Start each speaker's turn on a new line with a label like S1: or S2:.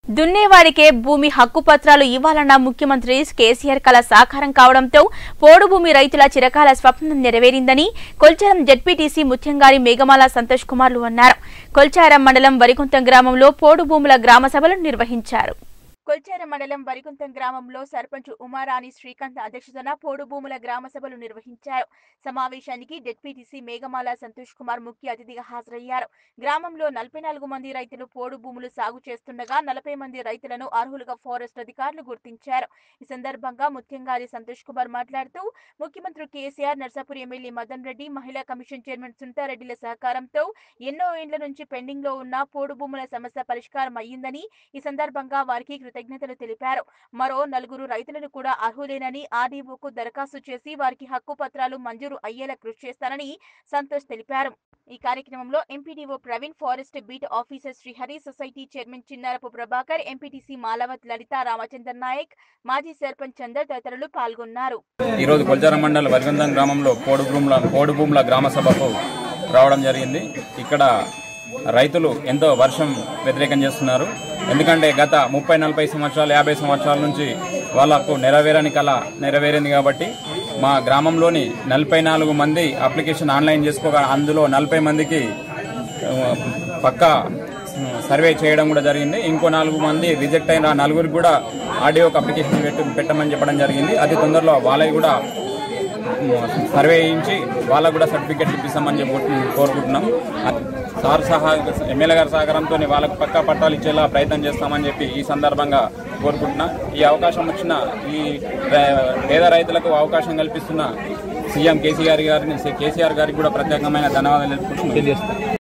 S1: దున్నేవాడికే భూమి హక్కు పత్రాలు ఇవ్వాలన్న ముఖ్యమంత్రి కేసీఆర్ కల సాకారం కావడంతో పోడు భూమి రైతుల చిరకాల స్వప్నం నెరవేరిందని కొల్చారం జడ్పీటీసీ ముత్యంగారి మేఘమాల సంతోష్ కుమార్లు అన్నారు కొల్చారం మండలం వరికుంతం గ్రామంలో పోడు భూముల గ్రామ సభలు నిర్వహించారు కొల్చారం మండలం వరికుంతం గ్రామంలో సర్పంచ్ ఉమారాణి శ్రీకాంత్ అధ్యక్షతన పోడు భూముల గ్రామ సభలు నిర్వహించారు సమావేశానికి జెడ్పీటీసీ మేఘమాల సంతోష్ కుమార్ ముఖ్య అతిథిగా హాజరయ్యారు గ్రామంలో నలభై నాలుగు మంది రైతులు పోడు భూములు సాగు చేస్తుండగా నలభై మంది రైతులను అర్హులుగా ఫారెస్ట్ అధికారులు గుర్తించారు ఈ సందర్భంగా ముత్యంగారి సంతోష్ కుమార్ మాట్లాడుతూ ముఖ్యమంత్రి కేసీఆర్ నర్సాపూర్ ఎమ్మెల్యే మదన్ రెడ్డి మహిళా కమిషన్ చైర్మన్ సునీతారెడ్డిల సహకారంతో ఎన్నో ఏండ్ల నుంచి పెండింగ్ లో ఉన్న పోడు భూముల సమస్య పరిష్కారం అయ్యిందని ఈ సందర్భంగా వారికి కృతజ్ఞతలు తెలిపారు మరో నలుగురు రైతులను కూడా అర్హులేనని ఆర్డీఓకు దరఖాస్తు చేసి వారికి హక్కు పత్రాలు మంజూరు అయ్యేలా కృషి చేస్తానని సంతోష్ తెలిపారు ఈ కార్యక్రమంలో MPDO Praveen forest beat officer Srihari society chairman Chinnarapu Prabhakar MPTC Malavath Lalitha Ramachandra Nayak మాజీ సర్పంచ్ చందర్ తదితరులు పాల్గొన్నారు
S2: ఈరోజు కొల్చారం మండల వరిగంధం గ్రామంలో కోడు భూముల కోడు భూముల గ్రామ సభకు రావడం జరిగింది ఇక్కడ రైతులు ఎంతో వర్షం వ్యతిరేకం చేస్తున్నారు ఎందుకంటే గత ముప్పై నలభై సంవత్సరాలు యాభై సంవత్సరాల నుంచి వాళ్ళకు నెరవేరని కళ నెరవేరింది కాబట్టి మా గ్రామంలోని నలభై నాలుగు మంది అప్లికేషన్ ఆన్లైన్ చేసుకోగా అందులో నలభై మందికి ఆ, పక్కా సర్వే చేయడం కూడా జరిగింది ఇంకో నాలుగు మంది రిజెక్ట్ అయిన ఆ నలుగురికి కూడా ఆడియోకి అప్లికేషన్ పెట్టి పెట్టమని చెప్పడం జరిగింది అతి తొందరలో వాళ్ళకి కూడా సర్వే చేయించి వాళ్ళకు కూడా సర్టిఫికెట్ ఇప్పిస్తామని చెప్పి కోరు- కోరుకుంటున్నాం సార్ సహా ఎమ్మెల్యే గారి సహకారంతో వాళ్ళకు పక్కా పట్టాలు ఇచ్చేలా ప్రయత్నం చేస్తామని చెప్పి ఈ సందర్భంగా కోరుకుంటున్నా ఈ అవకాశం వచ్చిన ఈ ర- పేద రైతులకు అవకాశం కల్పిస్తున్న సీఎం కేసీఆర్ గారిని కేసీఆర్ గారికి కూడా ప్రత్యేకమైన ధన్యవాదాలు తెలుపుకుంటూ